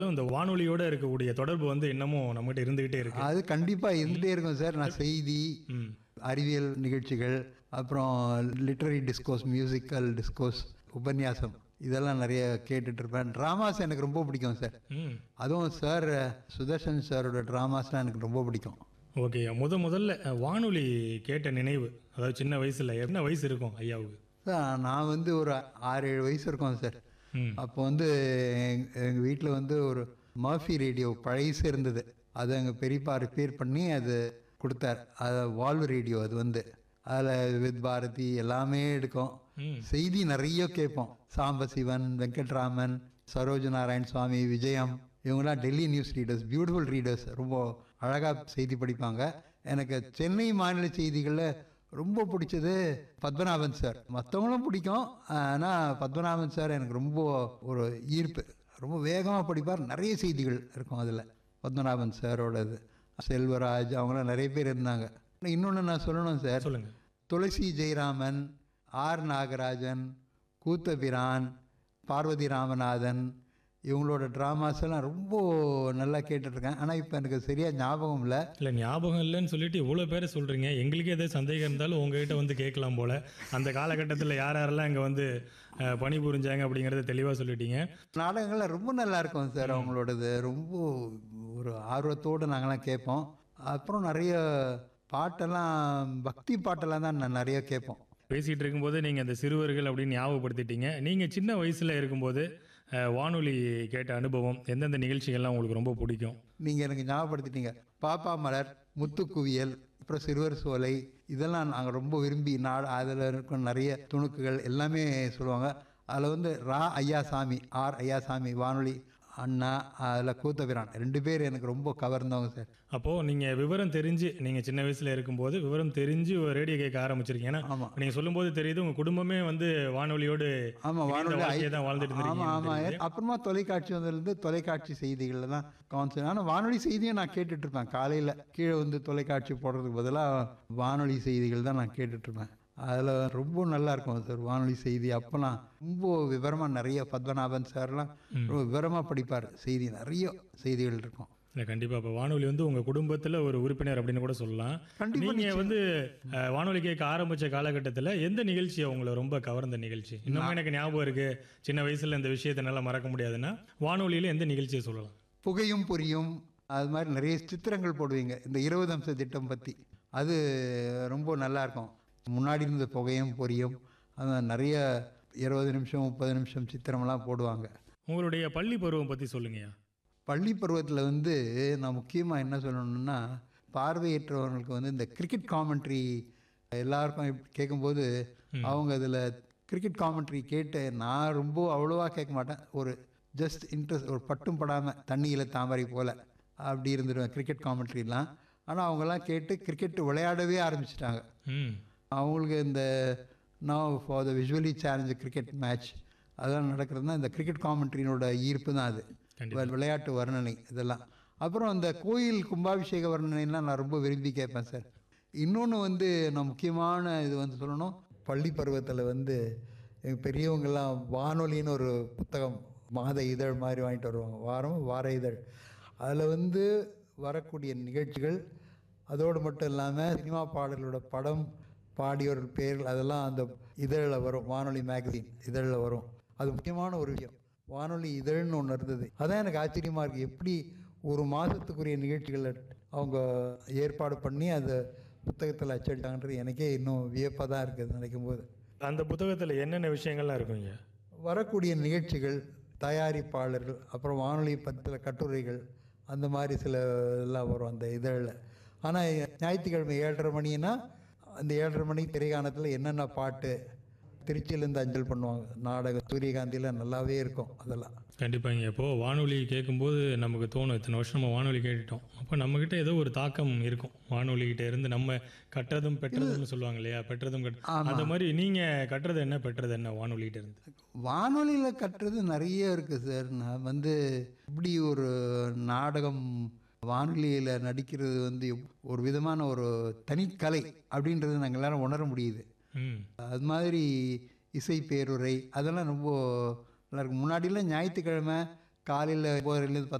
இந்த வானொலியோட இருக்கக்கூடிய தொடர்பு வந்து இன்னமும் நம்மகிட்ட இருந்துகிட்டே இருக்கு அது கண்டிப்பாக இருந்துகிட்டே இருக்கும் சார் நான் செய்தி ம் அறிவியல் நிகழ்ச்சிகள் அப்புறம் லிட்ரரி டிஸ்கோஸ் மியூசிக்கல் டிஸ்கோஸ் உபன்யாசம் இதெல்லாம் நிறைய கேட்டுட்டு இருப்பேன் ட்ராமாஸ் எனக்கு ரொம்ப பிடிக்கும் சார் ம் அதுவும் சார் சுதர்ஷன் சாரோட ட்ராமாஸ்லாம் எனக்கு ரொம்ப பிடிக்கும் ஓகே முத முதல்ல அஹ், வானொலி கேட்ட நினைவு அதாவது சின்ன வயசுல என்ன வயசு இருக்கும் ஐயாவுக்கு சார் நான் வந்து ஒரு ஆறு ஏழு வயசு இருக்கும் சார் ம் அப்போ வந்து எங்கள் வீட்டில் வந்து ஒரு மர்ஃபி ரேடியோ பழைசு இருந்தது அது எங்கள் பெரியப்பா ரிப்பேர் பண்ணி அது கொடுத்தார் அது வால்வ் ரேடியோ அது வந்து அதில் வித் பாரதி எல்லாமே எடுக்கும் ம் செய்தி நிறைய கேட்போம் சாம்பசிவன் வெங்கட்ராமன் சரோஜ நாராயண் சுவாமி விஜயம் இவங்கெல்லாம் Delhi news readers beautiful readers ரொம்ப அழகாக செய்தி படிப்பாங்க எனக்கு சென்னை மாநில செய்திகளில் ரொம்ப பிடிச்சது பத்மநாபன் சார் மற்றவங்களும் பிடிக்கும் ஆனால் பத்மநாபன் சார் எனக்கு ரொம்ப ஒரு ஈர்ப்பு ரொம்ப வேகமாக படிப்பார் நிறைய செய்திகள் இருக்கும் அதில் பத்மநாபன் சாரோடது செல்வராஜ் அவங்களாம் நிறைய பேர் இருந்தாங்க இன்னொன்று நான் சொல்லணும் சார் சொல்லுங்க துளசி ஜெயராமன் ஆர் நாகராஜன் கூத்தபிரான் பார்வதி ராமநாதன் இவங்களோட ட்ராமாஸ் எல்லாம் ரொம்ப நல்லா கேட்டுட்ருக்கேன் ஆனால் இப்போ எனக்கு சரியாக ஞாபகம் இல்லை இல்லை ஞாபகம் இல்லைன்னு சொல்லிட்டு இவ்வளோ பேரை சொல்கிறீங்க எங்களுக்கே எதாவது சந்தேகம் இருந்தாலும் உங்ககிட்ட வந்து கேட்கலாம் போல் அந்த காலகட்டத்தில் யார் யாரெல்லாம் இங்கே வந்து அஹ், பணிபுரிஞ்சாங்க அப்படிங்கிறத தெளிவாக சொல்லிட்டீங்க நாடகங்கள்லாம் ரொம்ப நல்லா இருக்கும் சார் அவங்களோடது ரொம்ப ஒரு ஆர்வத்தோடு நாங்களாம் கேட்போம் அப்புறம் நிறைய பாட்டெல்லாம் பக்தி பாட்டெல்லாம் தான் நான் நிறைய கேட்போம் பேசிகிட்டு இருக்கும்போது நீங்கள் அந்த சிறுவர்கள் அப்படின்னு ஞாபகப்படுத்திட்டீங்க நீங்கள் சின்ன வயசில் இருக்கும்போது அஹ், வானொலி கேட்ட அனுபவம் எந்தெந்த நிகழ்ச்சிகள்லாம் உங்களுக்கு ரொம்ப பிடிக்கும் நீங்கள் எனக்கு ஞாபகப்படுத்திட்டீங்க பாப்பா மலர் முத்துக்குவியல் அப்புறம் சிறுவர் சோலை இதெல்லாம் நாங்கள் ரொம்ப விரும்பி நாடு அதில் இருக்கும் நிறைய துணுக்குகள் எல்லாமே சொல்லுவாங்க அதில் வந்து ரா ஐயாசாமி ஆர் ஐயாசாமி வானொலி அண்ணா அதில் கூத்தபிரான் ரெண்டு பேர் எனக்கு ரொம்ப கவர்ந்தவங்க சார் அப்போது நீங்கள் விவரம் தெரிஞ்சு நீங்கள் சின்ன வயசில் இருக்கும்போது விவரம் தெரிஞ்சு ஒரு ரேடியோ கேட்க ஆரம்பிச்சிருக்கீங்க ஏன்னா ஆமாம் நீங்கள் சொல்லும்போது தெரியுது உங்கள் குடும்பமே வந்து வானொலியோடு ஆமாம் இணைந்த வானொலி வாழ்க்கையை தான் வாழ்ந்துட்டு ஆமாம் இருந்திருக்கீங்க ஆமாம் அப்புறமா தொலைக்காட்சி வந்ததுலேருந்து தொலைக்காட்சி செய்திகளில் தான் கான்சன் ஆனால் வானொலி செய்தியும் நான் கேட்டுட்டு இருப்பேன் காலையில் கீழே வந்து தொலைக்காட்சி போடுறதுக்கு பதிலாக வானொலி செய்திகள் தான் நான் கேட்டுட்டு இருப்பேன் அதில் ரொம்ப நல்லா இருக்கும் சார் வானொலி செய்தி அப்போ நான் ரொம்ப விவரமாக நிறைய பத்மநாபன் சார்லாம் ரொம்ப விவரமாக படிப்பார் செய்தி நிறைய செய்திகள் இருக்கும் இல்லை கண்டிப்பாக இப்போ வானொலி வந்து உங்கள் குடும்பத்தில் ஒரு உறுப்பினர் அப்படின்னு கூட சொல்லலாம் கண்டிப்பா நீங்கள் வந்து அஹ், வானொலி கேட்க ஆரம்பித்த காலகட்டத்தில் எந்த நிகழ்ச்சி உங்களை ரொம்ப கவர்ந்த நிகழ்ச்சி இன்னும் எனக்கு ஞாபகம் இருக்குது சின்ன வயசில் இந்த விஷயத்தை என்னால் மறக்க முடியாதுன்னா வானொலியில் எந்த நிகழ்ச்சியை சொல்லலாம் புகையும் பொரியும் அது மாதிரி நிறைய சித்திரங்கள் போடுவீங்க இந்த இருபது அம்ச திட்டம் பற்றி அது ரொம்ப நல்லா இருக்கும் முன்னாடி இருந்த புகையும் பொரியும் அது நிறைய இருபது நிமிஷம் முப்பது நிமிஷம் சித்திரமெல்லாம் போடுவாங்க உங்களுடைய பள்ளி பருவம் பற்றி சொல்லுங்கய்யா பள்ளி பருவத்தில் வந்து நான் முக்கியமாக என்ன சொல்லணும்னா பார்வையற்றவர்களுக்கு வந்து இந்த கிரிக்கெட் காமெண்ட்ரி எல்லாருக்கும் இப்ப கேட்கும்போது அவங்க அதில் கிரிக்கெட் காமெண்ட்ரி கேட்டு நான் ரொம்ப அவ்வளோவா கேட்க மாட்டேன் ஒரு ஜஸ்ட் இன்ட்ரெஸ்ட் ஒரு பட்டும் படாமல் தண்ணியில் தாமரை போல் அப்படி இருந்துடுவேன் கிரிக்கெட் காமெண்ட்ரிலாம் ஆனால் அவங்கெல்லாம் கேட்டு கிரிக்கெட் விளையாடவே ஆரம்பிச்சிட்டாங்க ம் அவங்களுக்கு இந்த now for the visually challenged cricket match அதெல்லாம் நடக்கிறதுனா இந்த கிரிக்கெட் காமெண்ட்ரினோட ஈர்ப்பு தான் அது கண்டிப்பா. வி- விளையாட்டு வர்ணனை இதெல்லாம் அப்புறம் அந்த கோயில் கும்பாபிஷேக வர்ணனைலாம் நான் ரொம்ப விரும்பி கேட்பேன் சார் இன்னொன்று வந்து நான் முக்கியமான இது வந்து சொல்லணும் பள்ளி பருவத்தில் வந்து எங்கள் பெரியவங்கெல்லாம் வானொலின்னு ஒரு புத்தகம் மாத இதழ் மாதிரி வாங்கிட்டு வருவாங்க வாரம் வார இதழ் அதில் வந்து வரக்கூடிய நிகழ்ச்சிகள் அதோடு மட்டும் இல்லாமல் சினிமா பாடலோட படம் பாடியோர் பேர் அதெல்லாம் அந்த இதழில் வரும் வானொலி மேகசின் இதழில் வரும் அது முக்கியமான ஒரு விஷயம் வானொலி இதழ்னு ஒன்று இருந்தது அதான் எனக்கு ஆச்சரியமாக இருக்குது எப்படி ஒரு மாதத்துக்குரிய நிகழ்ச்சிகளை அவங்க ஏற்பாடு பண்ணி அதை புத்தகத்தில் அச்சடித்தாங்கன்றது எனக்கே இன்னும் வியப்பாக தான் இருக்குது நினைக்கும் போது அந்த புத்தகத்தில் என்னென்ன விஷயங்கள்லாம் இருக்குங்க வரக்கூடிய நிகழ்ச்சிகள் தயாரிப்பாளர்கள் அப்புறம் வானொலி பற்றின கட்டுரைகள் அந்த மாதிரி சில எல்லாம் வரும் அந்த இதழில் ஆனால் ஞாயிற்றுக்கிழமை ஏழரை மணினா அந்த ஏழரை மணி திரைகாணத்தில் என்னென்ன பாட்டு திருச்சியிலேருந்து அஞ்சல் பண்ணுவாங்க நாடகம் சூரியகாந்தியில் நல்லாவே இருக்கும் அதெல்லாம் கண்டிப்பாங்க இப்போது வானொலி கேட்கும்போது நமக்கு தோணும் இத்தனை வருஷம் நம்ம வானொலி கேட்டுட்டோம் அப்போ நம்மக்கிட்ட ஏதோ ஒரு தாக்கம் இருக்கும் வானொலிகிட்ட இருந்து நம்ம கற்றதும் பெற்றதும்னு சொல்லுவாங்க இல்லையா பெற்றதும் கட் அந்த மாதிரி நீங்கள் கட்டுறது என்ன பெற்றது என்ன வானொலிகிட்ட இருந்து வானொலியில் கட்டுறது நிறைய இருக்குது சார் நான் வந்து இப்படி ஒரு நாடகம் வானொலியில் நடிக்கிறது வந்து ஒரு விதமான ஒரு தனிக்கலை அப்படின்றது நாங்கள் எல்லாரும் உணர முடியுது ம் அது மாதிரி இசை பேருரை அதெல்லாம் ரொம்ப நல்லா இருக்கும் முன்னாடிலாம் ஞாயிற்றுக்கிழமை காலையில் ஒம்பதுலேருந்து